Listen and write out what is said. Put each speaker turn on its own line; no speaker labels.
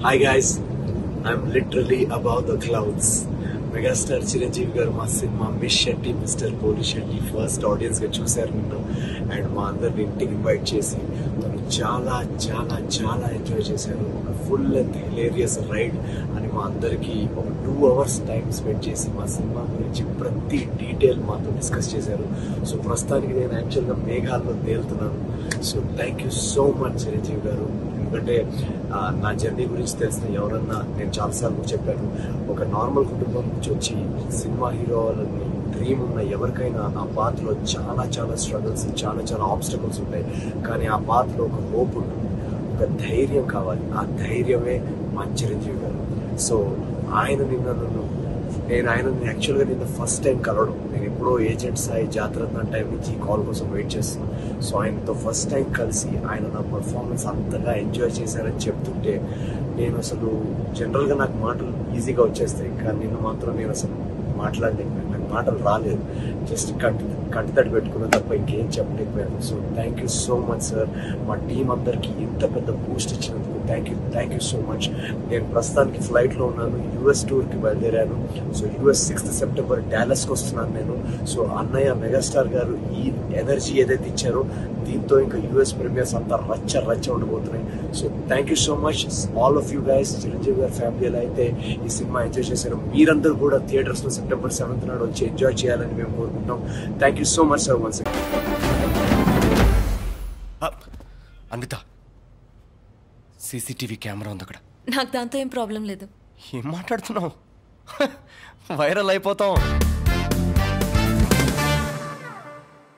hi guys I'm literally above the clouds megastar Chiranjeevi గారు మా cinema miss Shetty mister పోలీ Shetty first audience గా చూశారు నిన్ను అండ్ మా అందరిని ఇంటికి ఇన్వైట్ చేసి తను చాలా చాలా చాలా ఎంజాయ్ చేశారు ఒక ఫుల్ లెంత్ హిలేరియస్ రైడ్ అని మా అందరికి ఒక టూ అవర్స్ టైం స్పెండ్ చేసి మా సినిమా గురించి ప్రతి డీటెయిల్ మాతో డిస్కస్ చేశారు సో ప్రస్తుతానికి నేను యాక్చువల్గా మేఘాల్లో తేలుతున్నాను so thank you so much Chiranjeevi గారు ఎందుకంటే ఆ, నా జర్నీ గురించి తెలిసిన ఎవరన్నా నేను చాలాసార్లు చెప్పాను ఒక నార్మల్ కుటుంబం నుంచి వచ్చి సినిమా హీరో అవ్వాలని డ్రీమ్ ఉన్న ఎవరికైనా ఆ పాత్రలో చాలా చాలా స్ట్రగుల్స్ చాలా చాలా ఆబ్స్టకల్స్ ఉంటాయి కానీ ఆ పాత్రలో ఒక హోప్ ఉంటుంది ఒక ధైర్యం కావాలి ఆ ధైర్యమే మా చిరంజీవి గారు సో ఆయన నిన్న నన్ను నేను ఆయన యాక్చువల్గా నిన్న ఫస్ట్ టైం కలవడం నేను ఎప్పుడో ఏజెంట్ సాయి జాతరత్న టైం నుంచి ఈ కాల్ కోసం వెయిట్ చేస్తున్నాను సో ఆయనతో ఫస్ట్ టైం కలిసి ఆయన నా పర్ఫార్మెన్స్ అంతగా ఎంజాయ్ చేశారని చెప్తుంటే నేను అసలు జనరల్గా నాకు మాటలు ఈజీగా వచ్చేస్తాయి కానీ నిన్న మాత్రం నేను అసలు మాట్లాడలేకపోయాను నాకు మాటలు రాలేదు జస్ట్ కంటి కంటితడి పెట్టుకున్న తప్ప ఇంకేం చెప్పలేకపోయాను so thank you so much sir మా టీం అందరికి ఇంత పెద్ద బూస్ట్ ఇచ్చినందుకు thank you thank you so much నేను ప్రస్తుతానికి ఫ్లైట్లో ఉన్నాను యూఎస్ టూర్కి బయలుదేరాను సో యూఎస్ సిక్స్త్ సెప్టెంబర్ డాలస్కి వస్తున్నాను నేను సో అన్నయ్య మెగాస్టార్ గారు ఈ ఎనర్జీ ఏదైతే ఇచ్చారో దీంతో ఇంకా యూఎస్ ప్రీమియర్స్ అంతా రచ్చ రచ్చ ఉండబోతున్నాయి so thank you so much all of you guys Chiranjeevi గారి ఫ్యామిలీ ఎలా అయితే ఈ సినిమా ఎంజాయ్ చేశారు మీరందరూ కూడా థియేటర్స్ లో సెప్టెంబర్ సెవెంత్ నాడు వచ్చి ఎంజాయ్ చేయాలని మేము కోరుకుంటున్నాం thank you so much sir once
Anvitha CCTV camera ఉంది అక్కడ
నాకు దాంతో ఏం ప్రాబ్లం లేదు
ఏం మాట్లాడుతున్నావు వైరల్ అయిపోతాం